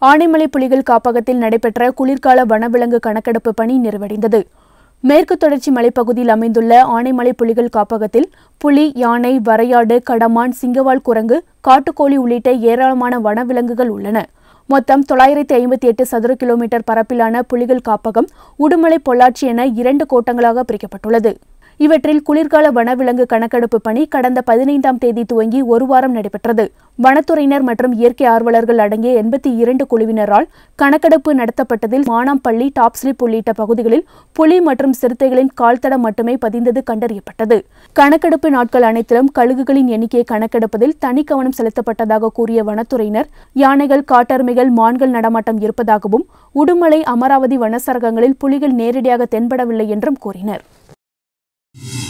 ஆனைமலை புலிகள் காப்பகத்தில் நடைபெற்ற குளிர்கால வனவிலங்கு கணக்கெடுப்பு பணி நிறைவடைந்தது மேற்கு தொடர்ச்சி மலைப்பகுதியில் அமைந்துள்ள ஆனைமலை புலிகள் காப்பகத்தில் புலி யானை வரையாடு கடமான் சிங்கவால் குரங்கு காட்டுக்கோழி உள்ளிட்ட ஏராளமான வனவிலங்குகள் உள்ளன மொத்தம் தொள்ளாயிரத்தி ஐம்பத்தி எட்டு சதுர கிலோமீட்டர் பரப்பிலான புலிகள் காப்பகம் உடுமலை பொள்ளாச்சி என இரண்டு கோட்டங்களாக பிரிக்கப்பட்டுள்ளது இவற்றில் குளிர்கால வனவிலங்கு கணக்கெடுப்பு பணி கடந்த பதினைந்தாம் தேதி துவங்கி ஒரு வாரம் நடைபெற்றது வனத்துறையினர் மற்றும் இயற்கை ஆர்வலர்கள் அடங்கிய எண்பத்தி இரண்டு குழுவினரால் கணக்கெடுப்பு நடத்தப்பட்டதில் மானாம்பள்ளி டாப் ஸ்லிப் உள்ளிட்ட பகுதிகளில் புலி மற்றும் சிறுத்தைகளின் கால்தடம் மட்டுமே பதிந்தது கண்டறியப்பட்டது கணக்கெடுப்பு நாட்கள் அனைத்திலும் கழுகுகளின் எண்ணிக்கையை கணக்கெடுப்பதில் தனி கவனம் செலுத்தப்பட்டதாக கூறிய வனத்துறையினர் யானைகள் காட்டெருமைகள் மான்கள் நடமாட்டம் இருப்பதாகவும் உடுமலை அமராவதி வனசரகங்களில் புலிகள் நேரடியாக தென்படவில்லை என்றும் கூறினர்